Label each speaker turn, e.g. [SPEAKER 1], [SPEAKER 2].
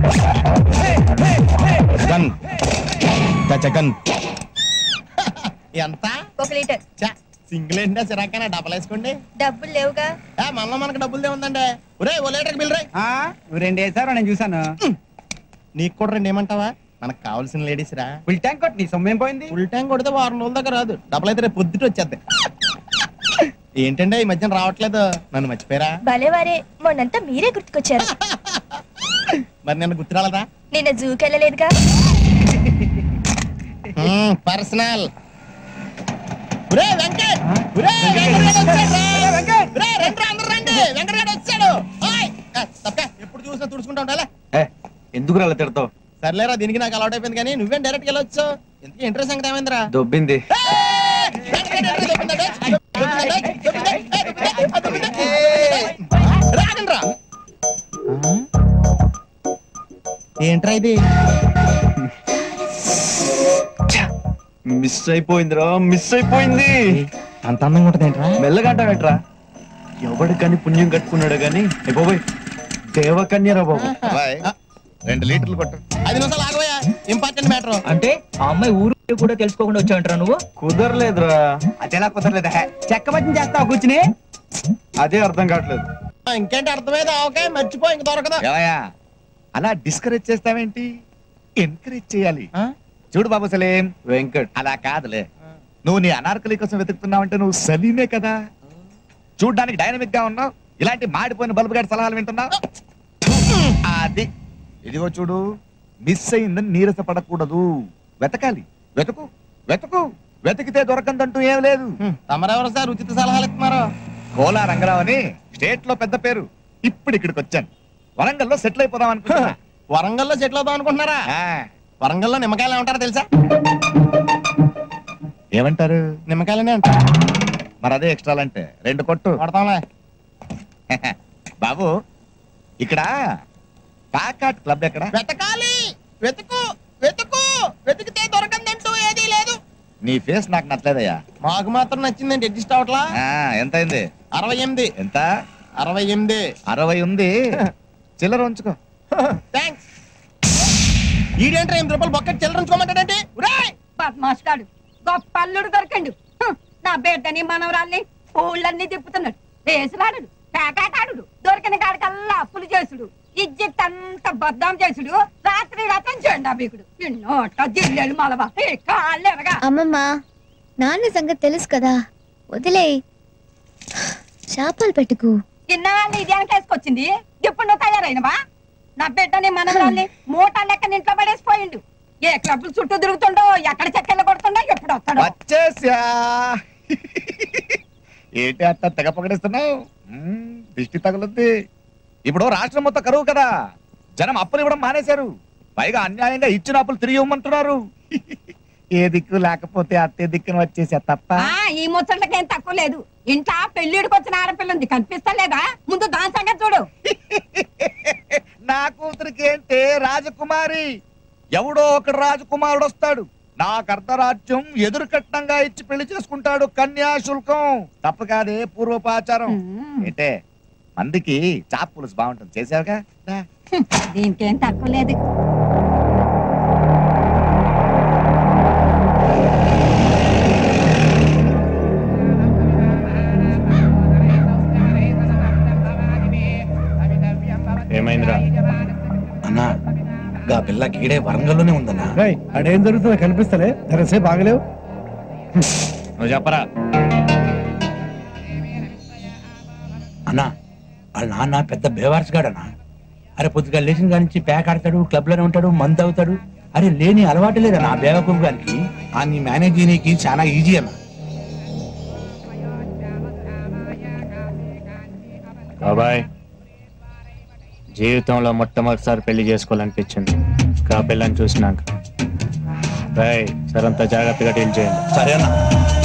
[SPEAKER 1] Gun gun
[SPEAKER 2] ఎంత
[SPEAKER 3] ఒక litre
[SPEAKER 2] single ఏంటా సిరాకైనా డబ్బులు వేసుకోండి
[SPEAKER 3] డబ్బులు లేవుగా
[SPEAKER 2] ఏ, మనలో మనకు డబ్బులు ఉందండి ఒరే ఓ లీటర్కి బిల్ రాయ్
[SPEAKER 4] నువ్వు రెండు వేసారు నేను చూసాను
[SPEAKER 2] నీకు కూడా రెండు ఏమంటావా మనకు కావాల్సిన లేడీస్ రా
[SPEAKER 4] ఫుల్ ట్యాంక్ కొట్టి నీ సొమ్మేం పోయింది
[SPEAKER 2] ఫుల్ ట్యాంక్ కొడితే వారం రోజుల దాకా రాదు డబ్బులు అయితే రేపు పొద్దుట వచ్చేద్ది ఏంటండి ఈ మధ్యన రావట్లేదు నన్ను మర్చిపోయారా
[SPEAKER 3] భలేవారే మొన్నంతా మీరే గుర్తుకొచ్చారు
[SPEAKER 2] మరి నిన్న గుర్తు రాలేదా
[SPEAKER 3] నిన్న జూకి వెళ్ళలేదుగా
[SPEAKER 2] పర్సనల్ ఒరే వెంకట్ ఒరే వెంకట్ వచ్చాడు రా. ఒరే, రండ్రా, అందరూ రండి వెంకట్ గారు వచ్చాడు ఓయ్. ఏ, తప్పకా, ఎప్పుడు చూసినా తుడుచుకుంటా ఉండాలి
[SPEAKER 1] ఎందుకు రాలే తిడతావు
[SPEAKER 2] సర్లేరా దీనికి నాకు అలవాటు అయిపోయింది కానీ నువ్వేం డైరెక్ట్ వెళ్ళొచ్చు ఎందుకు ఇంట్రెస్ట్ సంగతి ఏమైందిరా
[SPEAKER 1] దొబ్బింది
[SPEAKER 2] రాగండ్రా ఏంట్రా ఇది
[SPEAKER 1] మిస్ అయిపోయిందిరా మిస్ అయిపోయింది
[SPEAKER 2] అంత అందంగా ఉంటుంది ఏంట్రా
[SPEAKER 1] మెల్లగా అంటావేంట్రా ఎవడు కానీ పుణ్యం కట్టుకున్నాడు కానీ ఏ బాబోయ్ దేవకన్యరా బాబు
[SPEAKER 5] రెండు లీటర్లు కొట్టు
[SPEAKER 2] ఐదు నిమిషాలు ఆగబోయా ఇంపార్టెంట్ మ్యాటర్
[SPEAKER 6] అంటే ఆ అమ్మాయి ఊరు కూడా తెలుసుకోకుండా వచ్చావంటారా నువ్వు
[SPEAKER 1] కుదరలేదురా
[SPEAKER 4] అదేలా కుదరలేదా చెక్క బజ్జం చేస్తావు కూర్చుని
[SPEAKER 1] అదే అర్థం కావట్లేదు
[SPEAKER 2] ఇంకేంటి అర్థమైంది ఓకే మర్చిపో ఇంక దొరకదు
[SPEAKER 5] ఏమయ్యా అలా డిస్కరేజ్ చేస్తావేంటి ఎంకరేజ్ చేయాలి చూడు బాబు సలేం
[SPEAKER 1] వెంకట్
[SPEAKER 5] అలా కాదులే నువ్వు నీ అనార్కలి కోసం వెతుకుతున్నావంటే నువ్వు సలీమే కదా చూడ్డానికి డైనమిక్ గా ఉన్నావు ఇలాంటి మాడిపోయిన బల్బు గారి సలహాలు వింటున్నావు అది ఇదిగో చూడు మిస్ అయిందని నీరస పడకూడదు వెతకాలి వెతుకు వెతుకు వెతికితే దొరకందంటూ ఏం లేదు
[SPEAKER 2] తమరెవరు సార్ ఉచిత సలహాలు ఇస్తున్నారు
[SPEAKER 5] కోలా రంగరావు అని స్టేట్ లో పెద్ద పేరు ఇప్పుడు ఇక్కడికి వచ్చాను వరంగల్లో సెటిల్ అయిపోదాం అనుకుంటున్నా
[SPEAKER 2] వరంగల్లో సెటిల్ అవుదాం అనుకుంటున్నారా
[SPEAKER 5] ఆ,
[SPEAKER 2] వరంగల్లో నిమ్మకాయలు ఏమంటారో తెలుసా
[SPEAKER 5] ఏమంటారు
[SPEAKER 2] నిమ్మకాయలనే అంటారు
[SPEAKER 5] మరి అదే ఎక్స్ట్రా అంటే రెండు కొట్టు
[SPEAKER 2] కొడతాంలే
[SPEAKER 5] బాబు ఇక్కడ పాకాట్ క్లబ్ ఎక్కడ
[SPEAKER 2] వెతకాలి వెతుకు వెతుకు వెతికితే దొరకందంటూ ఏదీ లేదు
[SPEAKER 5] నీ ఫేస్ నాకు నచ్చలేదయ్యా
[SPEAKER 2] మాకు మాత్రం నచ్చిందండి అడ్జస్ట్ అవట్లా
[SPEAKER 5] ఆ, ఎంత అయింది
[SPEAKER 2] అరవై ఎనిమిది
[SPEAKER 5] ఎంత
[SPEAKER 2] అరవై ఎనిమిది
[SPEAKER 5] అరవై ఉంది చిల్లర ఉంచుకో
[SPEAKER 2] థ్యాంక్స్ ఈడేంట్రా ఎనిమిది రూపాయలు బొక్క చిల్లరించుకోమంటాడేంటి ఉరేయ్!
[SPEAKER 7] బద్మాష్ గాడు గొప్ప అల్లుడు దొరకండు హ్, నా బిడ్డని మనవరాల్ని ఊళ్ళన్నీ తిప్పుతున్నాడు వేసులాడు పేకాటాడు దొరికిన కాడికల్లా అప్పులు చేసుడు ఇజ్జత్ అంతా బద్దాం చేసుడు రాత్రి రథం చేయండి అభికుడు నోట జిల్లెలు మలవా కాళ్ళు ఎరగా
[SPEAKER 3] అమ్మమ్మ నాన్న సంగతి తెలుసు కదా వదిలే చేపలు పెట్టుకు
[SPEAKER 7] ఇన్నాళ్ళు ఇది వెనకేసుకొచ్చింది ఇప్పుడు నువ్వు తయారైనవా నా బిడ్డని మనవరాల్ని మూట లెక్క ఇంట్లో పడేసిపోయిండు ఏ క్లబ్లు చుట్టూ తిరుగుతుండో ఎక్కడ చెక్కలు కొడుతుండో ఎప్పుడు వస్తాడో
[SPEAKER 5] వచ్చేసా ఏంటి అట్ట తెగ పకడిస్తున్నావు దిష్టి తగులుద్ది ఇప్పుడు రాష్ట్రం మొత్తం కరువు కదా జనం అప్పులు ఇవ్వడం మానేశారు పైగా అన్యాయంగా ఇచ్చిన అప్పులు తిరిగి ఇవ్వమంటున్నారు ఏ దిక్కు లేకపోతే అత్తే దిక్కున వచ్చేసా తప్ప
[SPEAKER 7] ఆ ఈ ముచ్చట్లకేం తక్కువ లేదు ఇంట్లో పెళ్లిడికి వచ్చిన ఆడపిల్ల ఉంది కనిపిస్తలేదా ముందు దాని సంగతి చూడు
[SPEAKER 5] నా కూతురికి ఏంటే రాజకుమారి ఎవడో ఒక రాజకుమారుడు వస్తాడు నాకు అర్ధరాజ్యం ఎదురు కట్నంగా ఇచ్చి పెళ్లి చేసుకుంటాడు కన్యాశుల్కం తప్పు కాదే పూర్వపాచారం ఏంటే మందికి చాప్ పులుసు బాగుంటుంది చేసావుగా దా.
[SPEAKER 7] దీనికేం తక్కువ లేదు
[SPEAKER 8] ఏమైందిరా
[SPEAKER 1] అన్నా గా పిల్ల గీడే వరంగల్లోనే ఉందన్నా
[SPEAKER 4] అడేం జరుగుతుందో కనిపిస్తలే ధరసేపు ఆగలేవు
[SPEAKER 8] నువ్వు చెప్పరా
[SPEAKER 1] అన్నా వాళ్ళ నాన్న పెద్ద బేవార్స్గాడన్నా అరే పొద్దుగా లేచిన కాడి నుంచి ప్యాక్ ఆడతాడు క్లబ్ లోనే ఉంటాడు మందు అవుతాడు అరే లేని అలవాటు లేదన్నా ఆ బేవకం గారికి ఆ నీ మేనేజ్ చేయనీకి చాలా ఈజీ అన్న
[SPEAKER 8] బాబాయ్ జీవితంలో మొట్టమొదటిసారి పెళ్లి చేసుకోవాలనిపించింది ఆ పిల్లని చూసినాక రాయ్ సరంతా జాగ్రత్తగా డీల్ చేయండి
[SPEAKER 1] సరే అన్నా